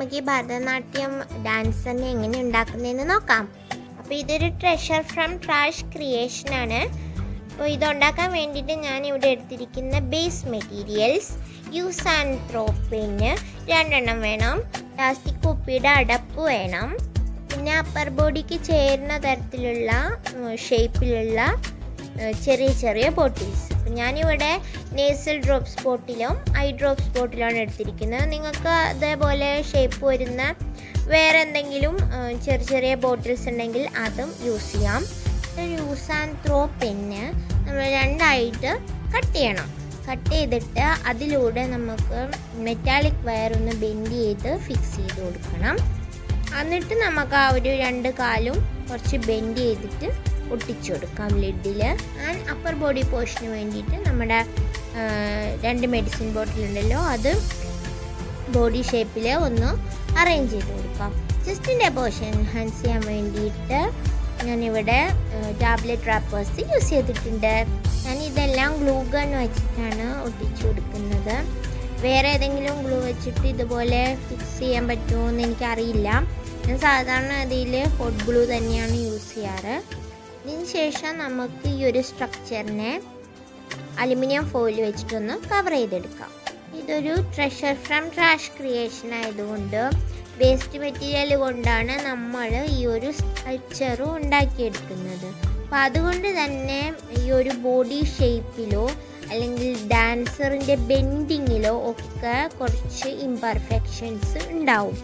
നമുക്ക് ഈ ഭരതനാട്യം ഡാൻസ് തന്നെ എങ്ങനെ ഉണ്ടാക്കുന്നതെന്ന് നോക്കാം അപ്പോൾ ഇതൊരു ട്രഷർ ഫ്രം ട്രാഷ് ക്രിയേഷൻ ആണ് അപ്പോൾ ഇതുണ്ടാക്കാൻ വേണ്ടിയിട്ട് ഞാൻ ഇവിടെ എടുത്തിരിക്കുന്ന base materials use and throw പിന്ന് രണ്ടെണ്ണം വേണം പ്ലാസ്റ്റിക് കുപ്പിയുടെ അടപ്പ് വേണം പിന്നെ അപ്പർ ബോഡിക്ക് ചേരുന്ന തരത്തിലുള്ള ഷേപ്പിലുള്ള ചെറിയ ചെറിയ ബോട്ടിൽസ് ഞാനിവിടെ നേസൽ ഡ്രോപ്സ് ബോട്ടിലും ഐ ഡ്രോപ്സ് ബോട്ടിലാണ് എടുത്തിരിക്കുന്നത് നിങ്ങൾക്ക് അതേപോലെ ഷേപ്പ് വരുന്ന വേറെ എന്തെങ്കിലും ആ, ചെറിയ ചെറിയ ബോട്ടിൽസ് ഉണ്ടെങ്കിൽ അതും യൂസ് ചെയ്യാം യൂസ് ആൻഡ് ത്രോ പെന്ന് നമ്മൾ രണ്ടായിട്ട് കട്ട് ചെയ്യണം കട്ട് ചെയ്തിട്ട് അതിലൂടെ നമുക്ക് മെറ്റാലിക് വയർ ഒന്ന് ബെൻഡ് ചെയ്ത് ഫിക്സ് ചെയ്ത് കൊടുക്കണം എന്നിട്ട് നമുക്ക് ആ ഒരു രണ്ട് കാലും കുറച്ച് ബെൻഡ് ചെയ്തിട്ട് ഒട്ടിച്ചു കൊടുക്കാം ലിഡിൽ ആൻഡ് അപ്പർ ബോഡി പോർഷന് വേണ്ടിയിട്ട് നമ്മുടെ ആ, രണ്ട് മെഡിസിൻ ബോട്ടിലുണ്ടല്ലോ അത് ബോഡി ഷേപ്പിൽ ഒന്ന് അറേഞ്ച് ചെയ്ത് കൊടുക്കാം ജസ്റ്റിൻ്റെ പോർഷൻ എൻഹാൻസ് ചെയ്യാൻ വേണ്ടിയിട്ട് ഞാനിവിടെ ടാബ്ലറ്റ് റാപ്പേഴ്സ് യൂസ് ചെയ്തിട്ടുണ്ട് ഞാൻ ഇതെല്ലാം ഗ്ലൂ ഗൺ വെച്ചിട്ടാണ് ഒട്ടിച്ചു കൊടുക്കുന്നത് വേറെ ഏതെങ്കിലും ഗ്ലൂ വെച്ചിട്ട് ഇതുപോലെ ഫിക്സ് ചെയ്യാൻ പറ്റുമോ എന്ന് എനിക്കറിയില്ല ഞാൻ സാധാരണ അതിൽ ഹോട്ട് ഗ്ലൂ തന്നെയാണ് യൂസ് ചെയ്യാറ് ഇതിന് ശേഷം നമുക്ക് ഈ ഒരു സ്ട്രക്ചറിനെ അലുമിനിയം ഫോയിൽ വെച്ചിട്ടൊന്ന് കവർ ചെയ്തെടുക്കാം ഇതൊരു ട്രഷർ ഫ്രം ട്രാഷ് ക്രിയേഷൻ ആയതുകൊണ്ട് വേസ്റ്റ് മെറ്റീരിയൽ കൊണ്ടാണ് നമ്മൾ ഈ ഒരു സ്കൾച്ചറും ഉണ്ടാക്കിയെടുക്കുന്നത് അപ്പം അതുകൊണ്ട് തന്നെ ഈ ഒരു ബോഡി ഷേപ്പിലോ അല്ലെങ്കിൽ ഡാൻസറിൻ്റെ ബെൻഡിങ്ങിലോ ഒക്കെ കുറച്ച് ഇംപെർഫെക്ഷൻസ് ഉണ്ടാവും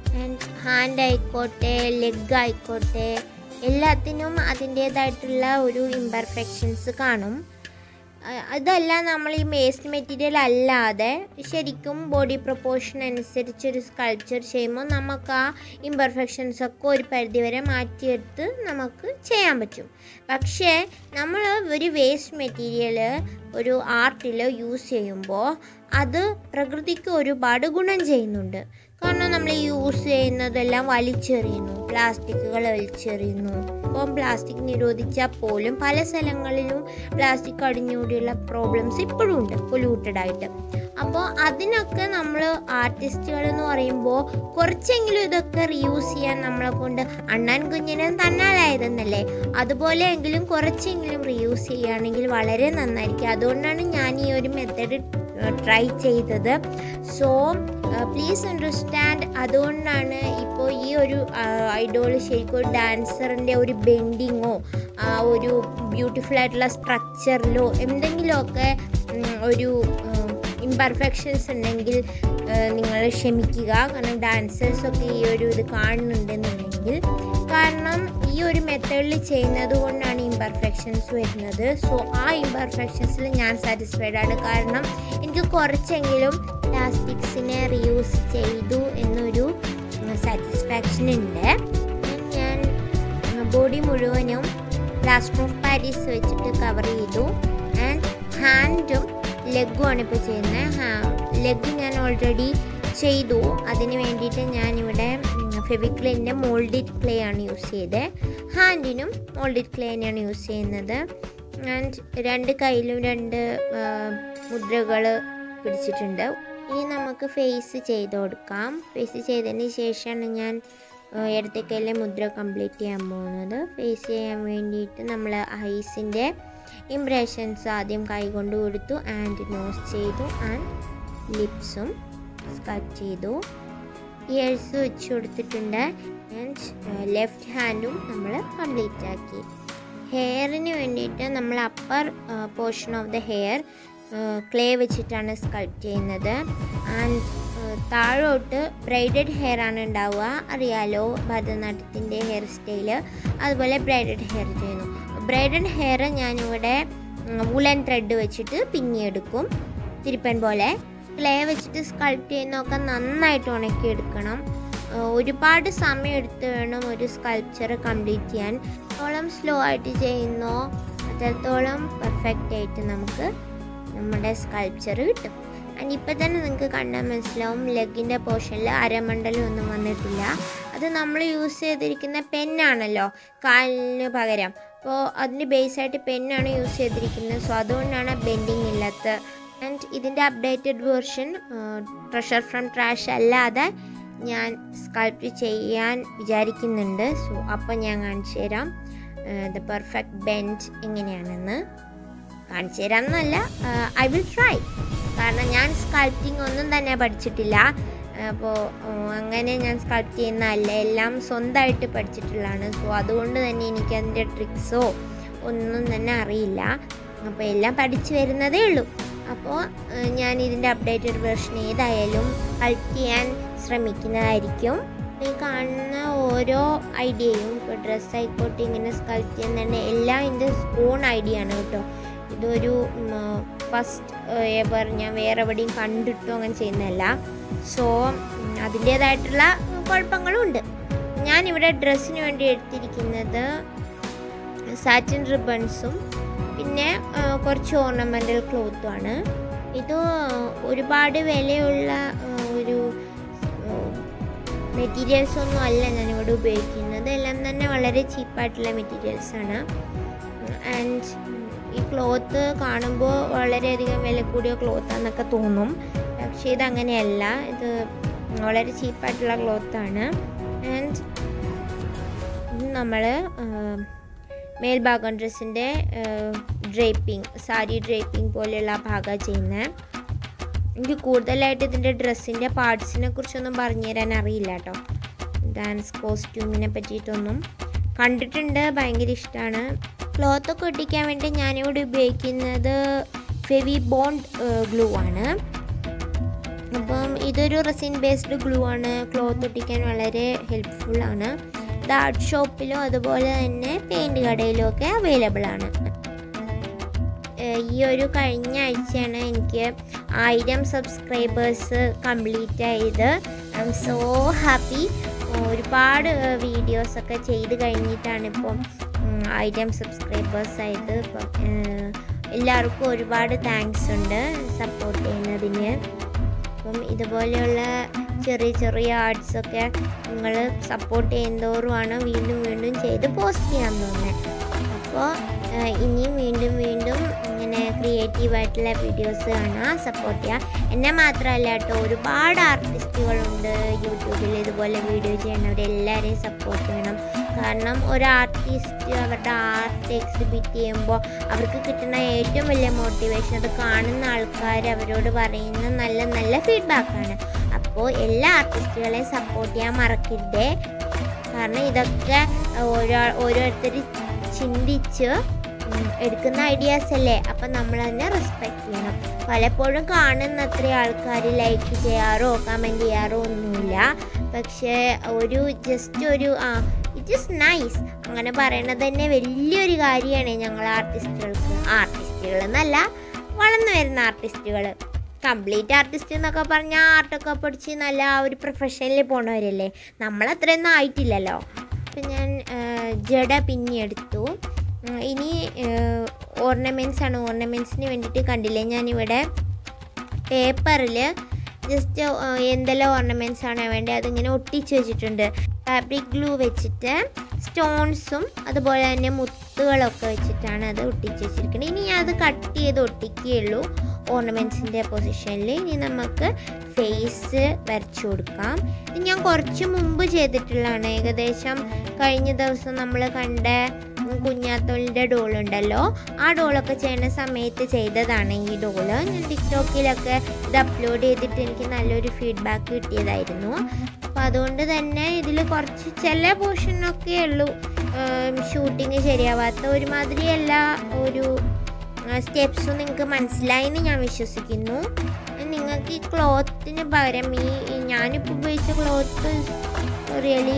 ഹാൻഡ് ആയിക്കോട്ടെ ലെഗ് ആയിക്കോട്ടെ എല്ലാത്തിനും അതിൻ്റേതായിട്ടുള്ള ഒരു ഇംപെർഫെക്ഷൻസ് കാണും അ- അതല്ല നമ്മൾ ഈ വേസ്റ്റ് മെറ്റീരിയൽ അല്ലാതെ ശരിക്കും ബോഡി പ്രൊപ്പോർഷൻ അനുസരിച്ച് ഒരു സ്കൾപ്ചർ ചെയ്യുമ്പോൾ നമുക്ക് ആ ഇംപെർഫെക്ഷൻസ് ഒക്കെ ഒരു പരിധിവരെ മാറ്റിയെടുത്ത് നമുക്ക് ചെയ്യാൻ പറ്റും പക്ഷേ നമ്മൾ ഒരു വേസ്റ്റ് മെറ്റീരിയൽ ഒരു ആർട്ടിൽ യൂസ് ചെയ്യുമ്പോൾ അത് പ്രകൃതിക്ക് ഒരുപാട് ഗുണം ചെയ്യുന്നുണ്ട് കാരണം നമ്മൾ യൂസ് ചെയ്യുന്നതെല്ലാം വലിച്ചെറിയുന്നു പ്ലാസ്റ്റിക്കുകൾ വലിച്ചെറിയുന്നു ഇപ്പം പ്ലാസ്റ്റിക് നിരോധിച്ചാൽ പോലും പല സ്ഥലങ്ങളിലും പ്ലാസ്റ്റിക് അടിഞ്ഞുകൂടിയുള്ള പ്രോബ്ലംസ് ഇപ്പോഴും ഉണ്ട് പൊല്യൂട്ടഡ് ആയിട്ട് അപ്പോൾ അതിനൊക്കെ നമ്മൾ ആർട്ടിസ്റ്റുകൾ എന്ന് പറയുമ്പോൾ കുറച്ചെങ്കിലും ഇതൊക്കെ റീയൂസ് ചെയ്യാൻ നമ്മളെ കൊണ്ട് അണ്ണാൻ കുഞ്ഞിനും തന്നാലായതെന്നല്ലേ അതുപോലെയെങ്കിലും കുറച്ചെങ്കിലും റീയൂസ് ചെയ്യുകയാണെങ്കിൽ വളരെ നന്നായിരിക്കും അതുകൊണ്ടാണ് ഞാൻ ഈ ഒരു മെത്തഡ് ട്രൈ ചെയ്തത് സോ പ്ലീസ് അണ്ടർസ്റ്റാൻഡ് അതുകൊണ്ടാണ് ഇപ്പോൾ ഈ ഒരു ഐഡോൾ ശരിക്കും ഒരു ഡാൻസറിൻ്റെ ഒരു ബെൻഡിങ്ങോ ഒരു ബ്യൂട്ടിഫുൾ ആയിട്ടുള്ള സ്ട്രക്ചറിലോ എന്തെങ്കിലുമൊക്കെ ഉം, ഒരു ഇംപെർഫെക്ഷൻസ് ഉണ്ടെങ്കിൽ നിങ്ങൾ ക്ഷമിക്കുക കാരണം ഡാൻസേഴ്സൊക്കെ ഈ ഒരു ഇത് കാണുന്നുണ്ടെന്നുണ്ടെങ്കിൽ കാരണം ഈ ഒരു മെത്തേഡിൽ ചെയ്യുന്നത് കൊണ്ടാണ് ഇംപെർഫെക്ഷൻസ് വരുന്നത് സോ ആ ഇംപെർഫെക്ഷൻസിൽ ഞാൻ സാറ്റിസ്ഫൈഡ് ആണ് കാരണം എനിക്ക് കുറച്ചെങ്കിലും പ്ലാസ്റ്റിക്സിനെ റീയൂസ് ചെയ്തു എന്നൊരു സാറ്റിസ്ഫാക്ഷൻ ഉണ്ട് ഞാൻ ബോഡി മുഴുവനും പ്ലാസ്റ്റർ ഓഫ് പാരീസ് വെച്ചിട്ട് കവർ ചെയ്തു ആൻഡ് ഹാൻഡും ലെഗുമാണ് ഇപ്പോൾ ചെയ്യുന്നത് ലെഗ് ഞാൻ ഓൾറെഡി ചെയ്തു അതിന് വേണ്ടിയിട്ട് ഞാനിവിടെ ഫെവിക്ലിൻ്റെ മോൾഡിഡ് ക്ലേ ആണ് യൂസ് ചെയ്തത് ഹാൻഡിനും മോൾഡിഡ് ക്ലേ തന്നെയാണ് യൂസ് ചെയ്യുന്നത് ആൻഡ് രണ്ട് കയ്യിലും രണ്ട് മുദ്രകൾ പിടിച്ചിട്ടുണ്ട് ഇനി നമുക്ക് ഫേസ് ചെയ്ത് കൊടുക്കാം ഫേസ് ചെയ്തതിന് ശേഷമാണ് ഞാൻ ഇടത്തേക്കയിലെ മുദ്ര കംപ്ലീറ്റ് ചെയ്യാൻ പോകുന്നത് ഫേസ് ചെയ്യാൻ വേണ്ടിയിട്ട് നമ്മൾ ഐസിൻ്റെ ഇംപ്രഷൻസ് ആദ്യം കൈകൊണ്ട് കൊടുത്തു ആൻഡ് നോസ് ചെയ്തു ആൻഡ് ലിപ്സും സ്കട്ട് ചെയ്തു ഇയേഴ്സ് വെച്ച് കൊടുത്തിട്ടുണ്ട് ആൻഡ് ലെഫ്റ്റ് ഹാൻഡും നമ്മൾ കംപ്ലീറ്റ് ആക്കി ഹെയറിന് വേണ്ടിയിട്ട് നമ്മൾ upper portion of the hair clay വെച്ചിട്ടാണ് സ്കൾപ്റ്റ് ചെയ്യുന്നത് ആൻഡ് താഴോട്ട് ബ്രൈഡഡ് ഹെയർ ആണ് ഉണ്ടാവുക അറിയാലോ ഭരതനാട്യത്തിൻ്റെ ഹെയർ സ്റ്റൈല് അതുപോലെ ബ്രൈഡഡ് ഹെയർ ചെയ്യുന്നു ബ്രൈഡഡ് ഹെയർ ഞാനിവിടെ വുളൻ ത്രെഡ് വെച്ചിട്ട് പിന്നിയെടുക്കും തിരുപ്പൻ പോലെ ക്ലേ വെച്ചിട്ട് സ്കൾപ്റ്റ് ചെയ്യുന്നതൊക്കെ നന്നായിട്ട് ഉണക്കിയെടുക്കണം ഏഹ് ഒരുപാട് സമയം എടുത്ത് വേണം ഒരു സ്കൾപ്ചർ കംപ്ലീറ്റ് ചെയ്യാൻ എത്രത്തോളം സ്ലോ ആയിട്ട് ചെയ്യുന്നോ അത്രത്തോളം പെർഫെക്റ്റ് ആയിട്ട് നമുക്ക് നമ്മുടെ സ്കൾപ്ചർ കിട്ടും ആൻഡ് ഇപ്പം തന്നെ നിങ്ങൾക്ക് കണ്ടാൽ മനസ്സിലാവും ലെഗിൻ്റെ പോർഷനിൽ അരമണ്ടലം ഒന്നും വന്നിട്ടില്ല അത് നമ്മൾ യൂസ് ചെയ്തിരിക്കുന്ന പെന്നാണല്ലോ കാലിന് പകരം അപ്പോൾ അതിന് ബേസായിട്ട് പെന്നാണ് യൂസ് ചെയ്തിരിക്കുന്നത് സോ അതുകൊണ്ടാണ് ബെൻഡിങ് ഇല്ലാത്ത ആൻഡ് ഇതിൻ്റെ updated version treasure from trash അല്ലാതെ ഞാൻ സ്കൾപ്റ്റ് ചെയ്യാൻ വിചാരിക്കുന്നുണ്ട് സോ അപ്പം ഞാൻ കാണിച്ചു തരാം ദ പെർഫെക്റ്റ് ബെൻഡ് എങ്ങനെയാണെന്ന് കാണിച്ചു തരാമെന്നല്ല ഐ വിൽ ട്രൈ കാരണം ഞാൻ സ്കൾപ്റ്റിംഗ് ഒന്നും തന്നെ പഠിച്ചിട്ടില്ല അപ്പോൾ അങ്ങനെ ഞാൻ സ്കൾപ്റ്റ് ചെയ്യുന്നതല്ല എല്ലാം സ്വന്തമായിട്ട് പഠിച്ചിട്ടുള്ളതാണ് സോ അതുകൊണ്ട് തന്നെ എനിക്ക് അതിൻ്റെ ട്രിക്സോ ഒന്നും തന്നെ അറിയില്ല അപ്പോൾ എല്ലാം പഠിച്ചു വരുന്നതേ ഉള്ളൂ അപ്പോൾ ഞാൻ ഇതിൻ്റെ അപ്ഡേറ്റഡ് വേർഷൻ ഏതായാലും സ്കൾപ്റ്റ് ചെയ്യാൻ ശ്രമിക്കുന്നതായിരിക്കും ഈ കാണുന്ന ഓരോ ഐഡിയയും ഇപ്പോൾ ഡ്രസ്സ് ആയിക്കോട്ടെ ഇങ്ങനെ സ്കൾപ്റ്റ് ചെയ്യുന്നുണ്ട് എല്ലാം എൻ്റെ ഓൺ ഐഡിയ ആണ് കേട്ടോ ഇതൊരു ഫസ്റ്റ് എവർ ഞാൻ വേറെ എവിടെയും കണ്ടിട്ടോ അങ്ങനെ ചെയ്യുന്നതല്ല സോ അതിൻ്റേതായിട്ടുള്ള കുഴപ്പങ്ങളും ഉണ്ട് ഞാനിവിടെ ഡ്രസ്സിന് വേണ്ടി എടുത്തിരിക്കുന്നത് സാറ്റിൻ റിബൺസും പിന്നെ ആ, കുറച്ച് ഓർണമെൻ്റൽ ക്ലോത്തുമാണ് ഇത് ഒരുപാട് വിലയുള്ള ആ, ഒരു മെറ്റീരിയൽസ് ഒന്നും അല്ല ഞാനിവിടെ ഉപയോഗിക്കുന്നത് എല്ലാം തന്നെ വളരെ ചീപ്പായിട്ടുള്ള മെറ്റീരിയൽസ് ആണ് ആൻഡ് ഈ ക്ലോത്ത് കാണുമ്പോൾ വളരെയധികം വില കൂടിയ ക്ലോത്താന്നൊക്കെ തോന്നും പക്ഷേ ഇതങ്ങനെയല്ല ഇത് വളരെ ചീപ്പായിട്ടുള്ള ക്ലോത്താണ് ആൻഡ് ഇത് നമ്മൾ മേൽഭാഗം ഡ്രസ്സിൻ്റെ ഡ്രേപ്പിംഗ് സാരി ഡ്രേപ്പിംഗ് പോലെയുള്ള ആ ഭാഗമാണ് ചെയ്യുന്നത് എനിക്ക് കൂടുതലായിട്ട് ഇതിൻ്റെ ഡ്രസ്സിൻ്റെ പാർട്സിനെ കുറിച്ചൊന്നും പറഞ്ഞു തരാൻ അറിയില്ല കേട്ടോ ഡാൻസ് കോസ്റ്റ്യൂമിനെ പറ്റിയിട്ടൊന്നും കണ്ടിട്ടുണ്ട് ഭയങ്കര ഇഷ്ടമാണ് ക്ലോത്തൊക്കെ ഒട്ടിക്കാൻ വേണ്ടി ഞാനിവിടെ ഉപയോഗിക്കുന്നത് ഫെവി ബോണ്ട് ഗ്ലൂ ആണ് അപ്പം ഇതൊരു റെസിൻ ബേസ്ഡ് ഗ്ലൂ ആണ് ക്ലോത്ത് ഒട്ടിക്കാൻ വളരെ ഹെൽപ്ഫുൾ ആണ് ഇത് ആർട്ട് ഷോപ്പിലും അതുപോലെ തന്നെ പെയിൻറ് കടയിലും ഒക്കെ അവൈലബിൾ ആണ് ഏഹ് ഈ ഒരു കഴിഞ്ഞ ആഴ്ചയാണ് എനിക്ക് ആയിരം സബ്സ്ക്രൈബേഴ്സ് കംപ്ലീറ്റ് ആയത് ഐ എം സോ ഹാപ്പി ഒരുപാട് വീഡിയോസ് ഒക്കെ ചെയ്ത് കഴിഞ്ഞിട്ടാണ് ഇപ്പം ഉം, ആയിരം സബ്സ്ക്രൈബേഴ്സ് ആയത് ഇപ്പം ഏഹ്, എല്ലാവർക്കും ഒരുപാട് താങ്ക്സ് ഉണ്ട് സപ്പോർട്ട് ചെയ്യുന്നതിന് അപ്പം ഇതുപോലെയുള്ള ചെറിയ ചെറിയ ആർട്സൊക്കെ നിങ്ങൾ സപ്പോർട്ട് ചെയ്യുന്നതോറുമാണ് വീണ്ടും വീണ്ടും ചെയ്ത് പോസ്റ്റ് ചെയ്യാൻ തോന്നുന്നത് അപ്പോൾ ഇനിയും വീണ്ടും വീണ്ടും ഇങ്ങനെ ക്രിയേറ്റീവായിട്ടുള്ള വീഡിയോസ് കാണാൻ സപ്പോർട്ട് ചെയ്യുക എന്നെ മാത്രമല്ല കേട്ടോ ഒരുപാട് ആർട്ടിസ്റ്റുകളുണ്ട് യൂട്യൂബിൽ ഇതുപോലെ വീഡിയോ ചെയ്യണവരെല്ലാവരെയും സപ്പോർട്ട് ചെയ്യണം കാരണം ഒരു ആർട്ടിസ്റ്റ് അവരുടെ ആർട്ട് എക്സിബിറ്റ് ചെയ്യുമ്പോൾ അവർക്ക് കിട്ടുന്ന ഏറ്റവും വലിയ മോട്ടിവേഷൻ അത് കാണുന്ന ആൾക്കാർ അവരോട് പറയുന്ന നല്ല നല്ല ഫീഡ്ബാക്കാണ് അപ്പോൾ എല്ലാ ആർട്ടിസ്റ്റുകളെയും സപ്പോർട്ട് ചെയ്യാൻ മറക്കരുതേ കാരണം ഇതൊക്കെ ഓരോ ഓരോരുത്തർ ചിന്തിച്ച് ഉം, എടുക്കുന്ന ഐഡിയാസ് അല്ലേ അപ്പം നമ്മൾ തന്നെ റെസ്പെക്ട് ചെയ്യണം പലപ്പോഴും കാണുന്ന അത്ര ആൾക്കാർ ലൈക്ക് ചെയ്യാറോ കമൻറ്റ് ചെയ്യാറോ ഒന്നുമില്ല പക്ഷേ ഒരു ജസ്റ്റ് ഒരു ആ ഇറ്റ് ഇസ് നൈസ് അങ്ങനെ പറയണത് തന്നെ വലിയൊരു കാര്യമാണ് ഞങ്ങൾ ആർട്ടിസ്റ്റുകൾക്ക് ആർട്ടിസ്റ്റുകൾ എന്നല്ല വളർന്നു വരുന്ന ആർട്ടിസ്റ്റുകൾ കംപ്ലീറ്റ് ആർട്ടിസ്റ്റ് എന്നൊക്കെ പറഞ്ഞാൽ ആർട്ടൊക്കെ പഠിച്ച് നല്ല ആ ഒരു പ്രൊഫഷനിൽ പോണവരല്ലേ നമ്മളത്രയൊന്നും ആയിട്ടില്ലല്ലോ അപ്പം ഞാൻ ആ, ജട പിന്നിയെടുത്തു ഉം, ഇനി ഓർണമെൻറ്റ്സ് ആണ് ഓർണമെൻറ്റ്സിന് വേണ്ടിയിട്ട് കണ്ടില്ലേ ഞാനിവിടെ പേപ്പറിൽ ജസ്റ്റ് എന്തെല്ലാം ഓർണമെൻറ്റ്സ് ആണ് വേണ്ടത് അതിങ്ങനെ ഒട്ടിച്ച് വെച്ചിട്ടുണ്ട് ഫാബ്രിക് ഗ്ലൂ വെച്ചിട്ട് സ്റ്റോൺസും അതുപോലെ തന്നെ മുത്തുകളൊക്കെ വെച്ചിട്ടാണ് അത് ഒട്ടിച്ച് വെച്ചിരിക്കുന്നത് ഇനി ഞാൻ അത് കട്ട് ചെയ്ത് ഒട്ടിക്കുകയുള്ളൂ ഓർണമെൻറ്റ്സിൻ്റെ പൊസിഷനിൽ ഇനി നമുക്ക് ഫേസ് വരച്ചു കൊടുക്കാം ഇത് ഞാൻ കുറച്ച് മുമ്പ് ചെയ്തിട്ടുള്ളതാണ് ഏകദേശം കഴിഞ്ഞ ദിവസം നമ്മൾ കണ്ട കുഞ്ഞാത്തോളിൻ്റെ ഡോളുണ്ടല്ലോ ആ ഡോളൊക്കെ ചെയ്യുന്ന സമയത്ത് ചെയ്തതാണ് ഈ ഡോള് ഞാൻ ടിക്ടോക്കിലൊക്കെ ഇത് അപ്ലോഡ് ചെയ്തിട്ട് എനിക്ക് നല്ലൊരു ഫീഡ്ബാക്ക് കിട്ടിയതായിരുന്നു അപ്പോൾ അതുകൊണ്ട് തന്നെ ഇതിൽ കുറച്ച് ചില പോർഷനൊക്കെ ഉള്ളൂ ഷൂട്ടിങ് ശരിയാവാത്ത ഒരുമാതിരി എല്ലാ ഒരു സ്റ്റെപ്സും നിങ്ങൾക്ക് മനസ്സിലായി എന്ന് ഞാൻ വിശ്വസിക്കുന്നു നിങ്ങൾക്ക് ഈ ക്ലോത്തിന് പകരം ഈ ഈ ഞാനിപ്പോൾ ഉപയോഗിച്ച ക്ലോത്ത് റിയലി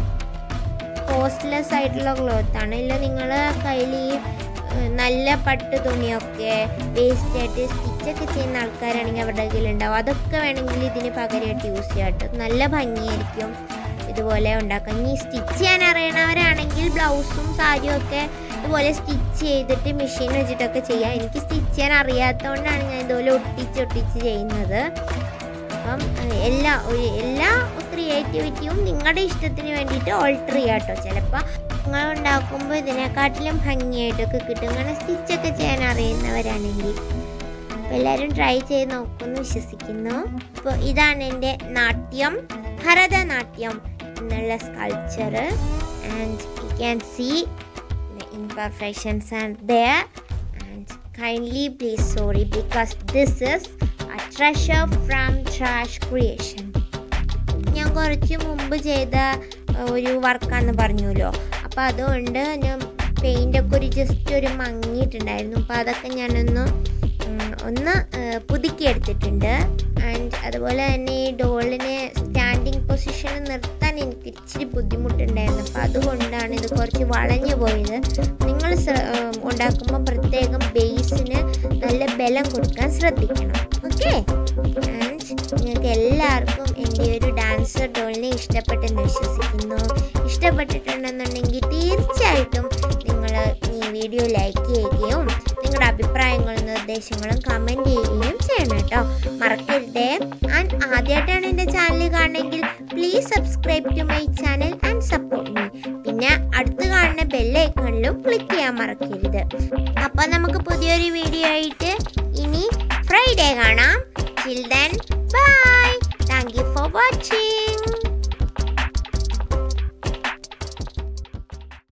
കോസ്റ്റ്ലെസ് ആയിട്ടുള്ള ക്ലോത്താണ് ഇല്ല നിങ്ങൾ കയ്യിൽ ഈ ഏഹ്, നല്ല പട്ട് തുണിയൊക്കെ വേസ്റ്റ് ആയിട്ട് സ്റ്റിച്ചൊക്കെ ചെയ്യുന്ന ആൾക്കാരാണെങ്കിൽ അവരുടെ കയ്യിലുണ്ടാവും അതൊക്കെ വേണമെങ്കിൽ ഇതിന് പകരമായിട്ട് യൂസ് ചെയ്യാം കേട്ടോ നല്ല ഭംഗിയായിരിക്കും ഇതുപോലെ ഉണ്ടാക്കാം ഇനി സ്റ്റിച്ച് ചെയ്യാൻ അറിയണവരാണെങ്കിൽ ബ്ലൗസും സാരിയും ഒക്കെ ഇതുപോലെ സ്റ്റിച്ച് ചെയ്തിട്ട് മെഷീൻ വെച്ചിട്ടൊക്കെ ചെയ്യാം എനിക്ക് സ്റ്റിച്ച് ചെയ്യാൻ അറിയാത്തതുകൊണ്ടാണ് ഞാൻ ഇതുപോലെ ഒട്ടിച്ച് ഒട്ടിച്ച് ചെയ്യുന്നത് അപ്പം ഏഹ്, എല്ലാ ഒരു എല്ലാ ക്രിയേറ്റിവിറ്റിയും നിങ്ങളുടെ ഇഷ്ടത്തിന് വേണ്ടിയിട്ട് ഓൾട്ടർ ചെയ്യാം കേട്ടോ ചിലപ്പോൾ നിങ്ങൾ ഉണ്ടാക്കുമ്പോൾ ഇതിനെക്കാട്ടിലും ഭംഗിയായിട്ടൊക്കെ കിട്ടും അങ്ങനെ സ്റ്റിച്ചൊക്കെ ചെയ്യാൻ അറിയുന്നവരാണെങ്കിൽ അപ്പോൾ എല്ലാവരും ട്രൈ ചെയ്ത് നോക്കുമെന്ന് വിശ്വസിക്കുന്നു അപ്പോൾ ഇതാണ് എൻ്റെ നാട്യം ഭരതനാട്യം എന്നുള്ള sculpture and you can see the imperfections are there and kindly please sorry because this is a treasure from trash creation ഞാൻ കുറച്ച് മുമ്പ് ചെയ്ത ഏർ, ഒരു വർക്കാന്ന് പറഞ്ഞല്ലോ അപ്പോൾ അതുകൊണ്ട് ഞാൻ പെയിൻ്റൊക്കെ ഒരു ജസ്റ്റ് ഒരു മങ്ങിയിട്ടുണ്ടായിരുന്നു അപ്പോൾ അതൊക്കെ ഞാനൊന്ന് ഉം, ഒന്ന് ഏർ, പുതുക്കിയെടുത്തിട്ടുണ്ട് ആൻഡ് അതുപോലെ തന്നെ ഈ ഡോളിനെ സ്റ്റാൻഡിങ് പൊസിഷനിൽ നിർത്താൻ എനിക്ക് ഇച്ചിരി ബുദ്ധിമുട്ടുണ്ടായിരുന്നു അപ്പോൾ അതുകൊണ്ടാണ് ഇത് കുറച്ച് വളഞ്ഞു പോയത് നിങ്ങൾ ഉണ്ടാക്കുമ്പോൾ പ്രത്യേകം ബേസിന് നല്ല ബലം കൊടുക്കാൻ ശ്രദ്ധിക്കണം ഓക്കെ ആൻഡ് നിങ്ങൾക്ക് എല്ലാവർക്കും എൻ്റെ ഒരു ഡാൻസർ ഡോളിനെ ഇഷ്ടപ്പെട്ടെന്ന് വിശ്വസിക്കുന്നു ഇഷ്ടപ്പെട്ടിട്ടുണ്ടെന്നുണ്ടെങ്കിൽ തീർച്ചയായിട്ടും നിങ്ങൾ ഈ വീഡിയോ ലൈക്ക് ചെയ്യുകയും നിങ്ങളുടെ അഭിപ്രായങ്ങളും നിർദ്ദേശങ്ങളും കമൻറ്റ് ചെയ്യുകയും ചെയ്യണം കേട്ടോ മറക്കരുതേ ആൻഡ് ആദ്യമായിട്ടാണ് എൻ്റെ ചാനൽ കാണുന്നെങ്കിൽ please subscribe to my channel and support me പിന്നെ അടുത്ത് കാണുന്ന ബെല്ലൈക്കണിലും ക്ലിക്ക് ചെയ്യാൻ മറക്കരുത് അപ്പോൾ നമുക്ക് പുതിയൊരു വീഡിയോ ആയിട്ട് ഇനി ഫ്രൈഡേ കാണാം chill then bye thank you for watching